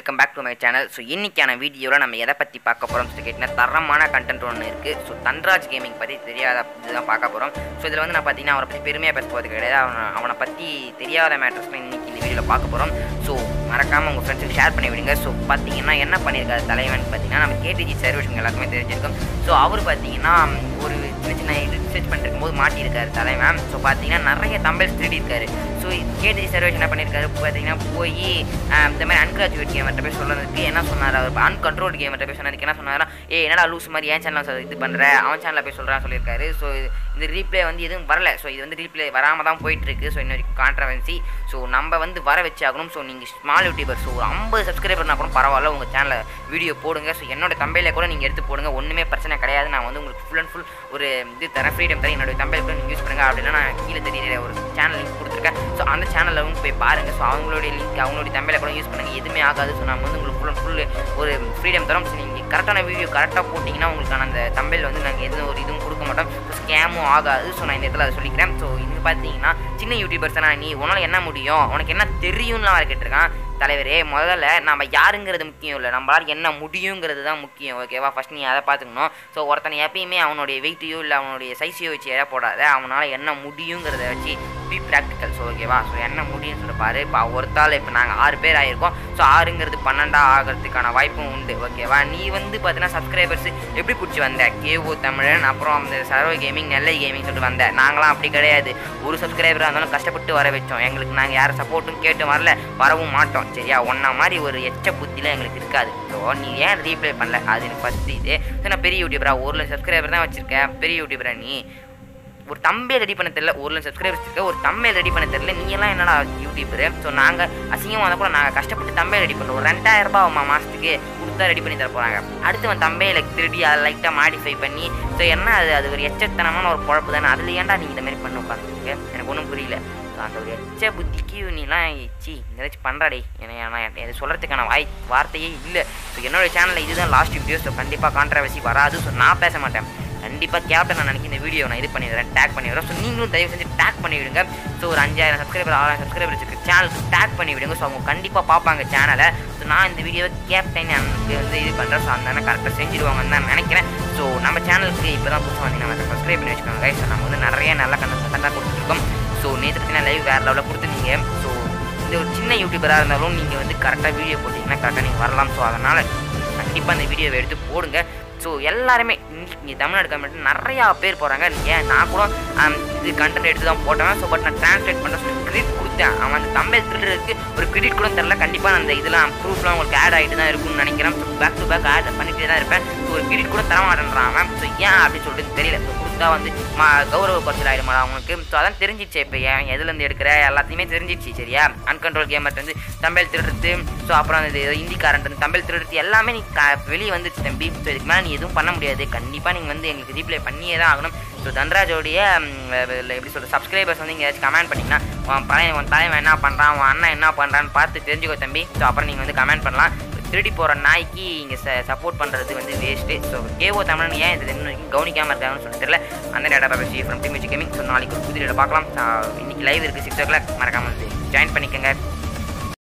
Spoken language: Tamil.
welcome back to my channel so இன்னைக்கான வீடியோவில் நம்ம எதை பற்றி பார்க்க போகிறோம் சொல்லி கேட்டிங்கன்னா தரமான கண்டென்ட் ஒன்று இருக்குது ஸோ தன்ராஜ் கேமிங் பற்றி தெரியாத இதுதான் பார்க்க போகிறோம் ஸோ இதில் வந்து நான் பார்த்தீங்கன்னா அவனை பற்றி பெருமையாக பேச போகிறது கிடையாது அவனை அவனை பற்றி தெரியாத மேட்டர்ஸ்லாம் இன்னைக்கு இந்த வீடியோவில் பார்க்க போகிறோம் ஸோ மறக்காமல் உங்கள் ஃப்ரெண்ட்ஸுக்கு ஷேர் பண்ணி விடுங்க ஸோ பார்த்தீங்கன்னா என்ன பண்ணியிருக்காரு தலைவன் பார்த்தீங்கன்னா நம்ம கேடிஜி சர்வேஷன் எல்லாருக்குமே தெரிஞ்சிருக்கோம் ஸோ அவர் பார்த்தீங்கன்னா ஒரு சின்ன சின்ன ரிசர்ச் பண்ணிருக்கும் போது மாட்டியிருக்காரு தலைவன் ஸோ பார்த்தீங்கன்னா நிறைய தம்பல்ஸ் தேடி இருக்காரு ஸோ கேடிஜி சர்வேஷன் என்ன பண்ணியிருக்காரு பார்த்தீங்கன்னா போய் இந்த மாதிரி அன்கிராஜுவேட் கேமர்கிட்ட போய் சொல்றதுக்கு என்ன சொன்னார் அவர் அன்கண்ட்ரோல்டு கேமர்கிட்ட போய் சொன்னதுக்கு என்ன சொன்னாரா ஏ என்னடா லூஸ் மாதிரி ஏன் சேனல் இது பண்ணுற அவன் சேனலில் போய் சொல்கிறான்னு சொல்லியிருக்காரு ஸோ இந்த ரீப்ளே வந்து எதுவும் வரல ஸோ இது வந்து ரீப்ளே வராமல் தான் போயிட்டு இருக்கு ஸோ இன்ன வரைக்கும் கான்ட்ரவன்சி ஸோ நம்ம வந்து வர வச்சாகணும் ஸோ நீங்கள் ஸ்மால் யூடியூபர் ஸோ ஒரு ஐம்பது சப்ஸ்கிரைபர்னா கூட பரவாயில்ல உங்கள் சேனலில் வீடியோ போடுங்க ஸோ என்னோட தம்பையில கூட நீங்கள் எடுத்து போடுங்க ஒன்றுமே பிரச்சனை கிடையாது நான் வந்து உங்களுக்கு ஃபுல் அண்ட் ஃபுல் ஒரு இது தரேன் ஃப்ரீடம் தரேன் என்னோட தம்பையில் கூட நீங்கள் யூஸ் பண்ணுங்க அப்படின்னா நான் கீழே தெரியல ஒரு சேனல் லிங்க் கொடுத்துருக்கேன் ஸோ அந்த சேனலில் வந்து போய் பாருங்கள் ஸோ அவங்களுடைய லிங்க் அவங்களுடைய தம்பையில கூட யூஸ் பண்ணுங்க எதுவுமே ஆகாது ஸோ நம்ம வந்து உங்களுக்கு ஃபுல் அண்ட் ஃபுல் ஒரு ஃப்ரீடம் தரோம் ஸோ நீங்கள் கரெக்டான வீடியோ கரெக்டாக போட்டிங்கன்னா உங்களுக்கான அந்த தம்பையில் வந்து நாங்கள் எந்த ஒரு இதுவும் கொடுக்க மாட்டோம் ஸோ ஸ்கேமும் ஆகாது ஸோ நான் இந்த இடத்துல அதை சொல்லிக்கிறேன் ஸோ இது பார்த்தீங்கன்னா சின்ன யூடியூபர்ஸ் தானே நீ உன்னால் என்ன முடியும் உனக்கு என்ன தெரியும்னு அவரை கேட்டிருக்கான் தலைவரே முதல்ல நம்ம யாருங்கிறது முக்கியம் இல்லை நம்மளால் என்ன முடியுங்கிறது தான் முக்கியம் ஓகேவா ஃபஸ்ட் நீ அதை பார்த்துக்கணும் ஸோ ஒருத்தனை எப்பயுமே அவனுடைய வெயிட்டையோ இல்லை அவனுடைய சைஸையோ வச்சு எடை போடாத அவனால் என்ன முடியுங்கிறத வச்சு பி ப்ராக்டிக்கல் ஸோ ஓகேவா ஸோ என்ன முடியும்னு சொல்லி பாரு இப்போ ஒருத்தால் இப்போ நாங்கள் ஆறு பேர் ஆகிருக்கோம் ஸோ ஆறுங்கிறது பன்னெண்டா ஆகிறதுக்கான வாய்ப்பும் உண்டு ஓகேவா நீ வந்து பார்த்தீங்கன்னா சப்ஸ்கிரைபர்ஸ் எப்படி பிடிச்சி வந்த கேஓ தமிழன் அப்புறம் அந்த சர்வ கேமிங் நெல்லை கேமிங் சொல்லிட்டு வந்த நாங்களாம் அப்படி கிடையாது ஒரு சப்ஸ்கிரைபராக இருந்தாலும் கஷ்டப்பட்டு வர வச்சோம் எங்களுக்கு நாங்கள் யார் சப்போர்ட்டும் கேட்டு வரல வரவும் மாட்டோம் சரியா ஒன்றா மாதிரி ஒரு எச்ச புத்திலாம் எங்களுக்கு இருக்காது ஸோ நீ ஏன் ரீப்ளே பண்ணல அது எனக்கு ஃபஸ்ட்டு இது ஸோ நான் பெரிய யூடியூபரா ஒரு லட்சம் சப்ஸ்கிரைபர் தான் வச்சுருக்கேன் பெரிய யூடியூபரா நீ ஒரு தம்பே ரெடி பண்ண தெரியல ஒரு லட்சம் சப்ஸ்கிரைபர்ஸ் இருக்க ஒரு தம்பே ரெடி பண்ண தெரியல நீ எல்லாம் என்னடா யூடியூபர் ஸோ நாங்கள் அசிங்கமாக வந்தால் கூட நாங்கள் கஷ்டப்பட்டு தம்பே ரெடி பண்ணுறோம் ஒரு ரெண்டாயிரம் ரூபாய் ஆகுமா மாதத்துக்கு கொடுத்தா ரெடி பண்ணி தர போகிறாங்க அடுத்து அவன் தம்பையில் திருடி அதை லைட்டாக மாடிஃபை பண்ணி ஸோ என்ன அது அது ஒரு எச்சத்தனமான ஒரு குழப்பு தானே அதில் ஏன்டா நீ இந்த மாதிரி பண்ண உட்காந்துருக்கு எனக்கு ஒன்றும் புரியல ஸோ அந்த ஒரு எச்ச புத்திக்கு நீலாம் சி இந்த வச்சு பண்ணுறாடே ஏன்னா இது சொல்கிறதுக்கான வாய் வார்த்தையே இல்லை ஸோ என்னோட சேனலில் இதுதான் லாஸ்ட் வீடியோ ஸோ கண்டிப்பாக கான்ட்ரவர்சி வராது ஸோ நான் பேச மாட்டேன் கண்டிப்பாக கேப்டன் நான் நினைக்கிற இந்த வீடியோ நான் இது பண்ணிடுறேன் டேக் பண்ணிடுறேன் ஸோ நீங்களும் தயவு செஞ்சு டேக் பண்ணி விடுங்க ஸோ ஒரு அஞ்சாயிரம் சப்ஸ்கிரைபர் ஆறாயிரம் சப்ஸ்கிரைபர் இருக்கு சேனலுக்கு டேக் பண்ணி விடுங்க ஸோ அவங்க கண்டிப்பாக பார்ப்பாங்க சேனலை ஸோ நான் இந்த வீடியோவை கேப்டன் எனக்கு வந்து இது பண்ணுறேன் ஸோ அந்த கரெக்டாக செஞ்சிருவாங்கன்னு தான் நினைக்கிறேன் ஸோ நம்ம சேனலுக்கு இப்போ தான் புதுசாக வந்து நம்ம சப்ஸ்கிரைப் பண்ணி வச்சுக்கோங்க ஸோ நம்ம வந்து நிறைய நல்ல கண்டென்ட் தான் கொடுத்துருக்கோம் ஸோ நேற்று பார்த்தீங்கன்னா லைவ் வேறு லெவலில் கொடுத்துருந்தீங்க ஸோ இந்த ஒரு சின்ன யூடியூபராக இருந்தாலும் நீங்கள் வந்து கரெக்டாக வீடியோ போட்டிங்கன்னா கரெக்டாக நீங்கள் வரலாம் ஸோ அதனால் கண்டிப்பாக அந்த வீடியோவை எடுத்து போடுங்க ஸோ எல்லாருமே இங்கே தமிழ்நாடு கவர்மெண்ட் நிறையா பேர் போகிறாங்க ஏன் நான் கூட இது கண்டென்ட் எடுத்து தான் போட்டேன் ஸோ பட் நான் ட்ரான்ஸ்லேட் பண்ண சொல்லி கிரெடிட் கொடுத்தேன் அவன் அந்த தமிழ் திருடுறதுக்கு ஒரு கிரெடிட் கூட தெரில கண்டிப்பாக அந்த இதெல்லாம் ப்ரூஃப்லாம் உங்களுக்கு ஆட் ஆகிட்டு தான் இருக்கும்னு நினைக்கிறேன் so back to back add பண்ணிகிட்டே தான் இருப்பேன் ஸோ ஒரு கிரெடிட் கூட தர மாட்டேன்றான் அவன் ஸோ ஏன் அப்படின்னு சொல்லிட்டு தெரியல ஸோ கொடுத்தா வந்து மா கௌரவ குறைச்சல் ஆகிடுமா அவங்களுக்கு ஸோ அதான் தெரிஞ்சிச்சு இப்போ ஏன் எதுலேருந்து எடுக்கிற எல்லாத்தையுமே தெரிஞ்சிச்சு சரியா அன்கண்ட்ரோல் கேமர்ட் வந்து தமிழ் திருடுறது ஸோ அப்புறம் அந்த இந்திக்காரன் தமிழ் திருடுறது எல்லாமே நீ வெளியே வந்துச்சு தம்பி ஸோ இதுக்கு மேலே நீ எதுவும் பண்ண முடியாது கண்டிப்பாக நீங்கள் வந்து எங்களுக்கு ரீப்ளை பண்ணியே தான் ஆகணும் ஸோ தன்ராஜோடைய எப்படி சொல்கிற சப்ஸ்கிரைபர்ஸ் வந்து இங்கே ஏதாச்சும் கமெண்ட் பண்ணிங்கன்னா உன் பழைய உன் தலைவன் என்ன பண்ணுறான் உன் அண்ணன் என்ன பண்ணுறான்னு பார்த்து தெரிஞ்சுக்கோ தம்பி ஸோ அப்புறம் நீங்கள் வந்து கமெண்ட் பண்ணலாம் திருடி போகிற நாய்க்கு இங்கே ச சப்போர்ட் பண்ணுறது வந்து வேஸ்ட்டு ஸோ கேஓ தமிழன் ஏன் இது இன்னும் வரைக்கும் கவனிக்காமல் இருக்காங்கன்னு சொல்லி தெரியல அந்த டேட்டா பேசி ஃப்ரம் டிமிச்சு கேமிங் ஸோ நாளைக்கு ஒரு புது டேட்டா பார்க்கலாம் இன்னைக்கு லைவ் இருக்குது சிக்ஸ் ஓ கிளாக் மறக்காமல் ஜாயின் பண்ணிக்கோங்க